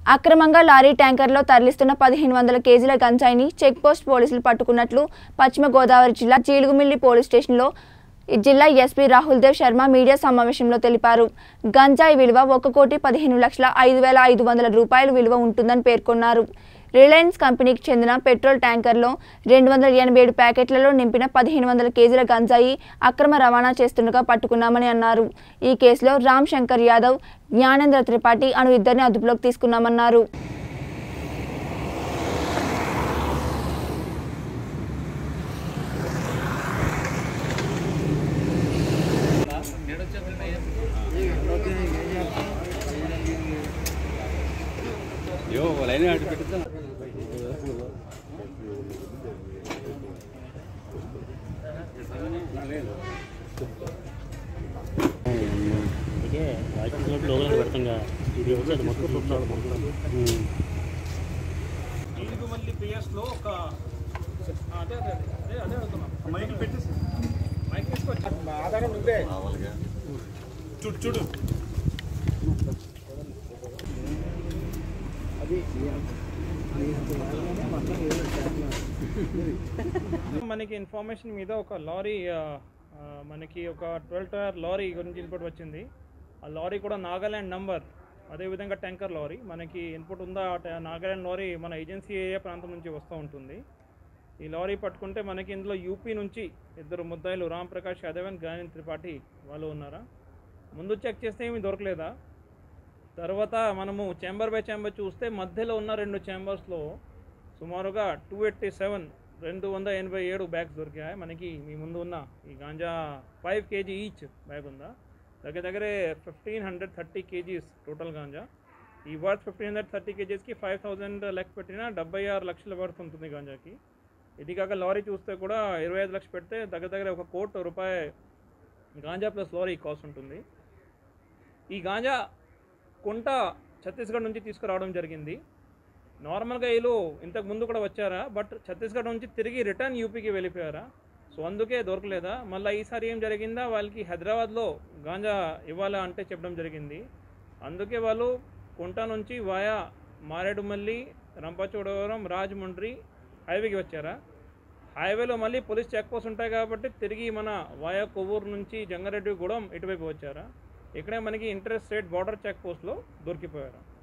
అక్రమంగా లారీ ట్యాంకర్లో తరలిస్తున్న పదిహేను వందల కేజీల గంజాయిని చెక్ పోస్ట్ పోలీసులు పట్టుకున్నట్లు పశ్చిమ గోదావరి జిల్లా జీలుగుమిల్లి పోలీస్ స్టేషన్లో ఈ జిల్లా ఎస్పీ రాహుల్ దేవ్ శర్మ మీడియా సమావేశంలో తెలిపారు గంజాయి విలువ ఒక కోటి పదిహేను లక్షల ఐదు వేల ఐదు వందల రూపాయల విలువ ఉంటుందని పేర్కొన్నారు రిలయన్స్ కంపెనీకి చెందిన పెట్రోల్ ట్యాంకర్లో రెండు వందల ఎనభై ఏడు ప్యాకెట్లలో నింపిన పదిహేను వందల కేజీల గంజాయి అక్రమ రవాణా చేస్తుండగా పట్టుకున్నామని అన్నారు ఈ కేసులో రామ్ శంకర్ యాదవ్ జ్ఞానేంద్ర త్రిపాఠి అను ఇద్దరిని అదుపులోకి తీసుకున్నామన్నారు యో లైన్ అటు పెట్టుద్దాం అందుకే వాకింగ్ లోపల పెడతాం కదా ఇది వచ్చి అది మొత్తం చూస్తాడు మళ్ళీ పిఎస్లో ఒక అదే అదే అదే అదే అడుగుతున్నా మైక్ పెట్టేసి మైక్ తీసుకొచ్చి ఆధారం నువ్వే చూడు చూడు మనకి ఇన్ఫర్మేషన్ మీద ఒక లారీ ఆ, ఆ, మనకి ఒక ట్వెల్వ్ టైర్ లారీ గురించి ఇన్పుట్ వచ్చింది ఆ లారీ కూడా నాగాల్యాండ్ నంబర్ అదేవిధంగా ట్యాంకర్ లారీ మనకి ఇన్పుట్ ఉందా ఆ ట- నాగాల్యాండ్ లారీ మన ఏజెన్సీ ఏరియా ప్రాంతం నుంచి వస్తూ ఉంటుంది ఈ లారీ పట్టుకుంటే మనకి ఇందులో యూపీ నుంచి ఇద్దరు ముద్దాయిలు రామ్ ప్రకాష్ యాదవ్ అండ్ గాయన్ త్రిపాఠి వాళ్ళు ఉన్నారా ముందు చెక్ చేస్తే ఏమీ దొరకలేదా తర్వాత మనము ఛాంబర్ బై ఛాంబర్ చూస్తే మధ్యలో ఉన్న రెండు ఛాంబర్స్లో సుమారుగా టూ ఎయిటీ సెవెన్ రెండు వందల ఎనభై ఏడు బ్యాగ్స్ దొరికాయి మనకి మీ ముందు ఉన్న ఈ ganja five KG each bag ఉందా దగ్గర దగ్గరే fifteen hundred thirty KGs total ganja ఈ వర్త్ ఫిఫ్టీన్ హండ్రెడ్ థర్టీ కేజీస్కి ఫైవ్ థౌజండ్ లెక్క పెట్టినా డెబ్బై ఆరు లక్షల వర్త్ ఉంటుంది గాంజాకి ఇది కాక లారీ చూస్తే కూడా ఇరవై ఐదు లక్షలు పెడితే దగ్గర దగ్గర ఒక కోటి రూపాయి గాంజా ప్లస్ లారీ కాస్ట్ ఉంటుంది ఈ గాంజా కుంట ఛత్తీస్గఢ్ నుంచి తీసుకురావడం జరిగింది నార్మల్గా వీళ్ళు ఇంతకు ముందు కూడా వచ్చారా బట్ ఛత్తీస్గఢ్ నుంచి తిరిగి రిటర్న్ యూపీకి వెళ్ళిపోయారా సో అందుకే దొరకలేదా మళ్ళీ ఈసారి ఏం జరిగిందా వాళ్ళకి హైదరాబాద్లో గాంజా ఇవ్వాలా అంటే చెప్పడం జరిగింది అందుకే వాళ్ళు కుంట నుంచి వాయా మారేడుమల్లి రంపచోడవరం రాజమండ్రి హైవేకి వచ్చారా హైవేలో మళ్ళీ పోలీస్ చెక్ పోస్ట్ ఉంటాయి కాబట్టి తిరిగి మన వాయా కొవ్వూరు నుంచి జంగారెడ్డి గూడెం ఇటువైపు వచ్చారా ఇక్కడే మనకి ఇంటర్ స్టేట్ బార్డర్ చెక్ పోస్ట్లో దొరికిపోయారు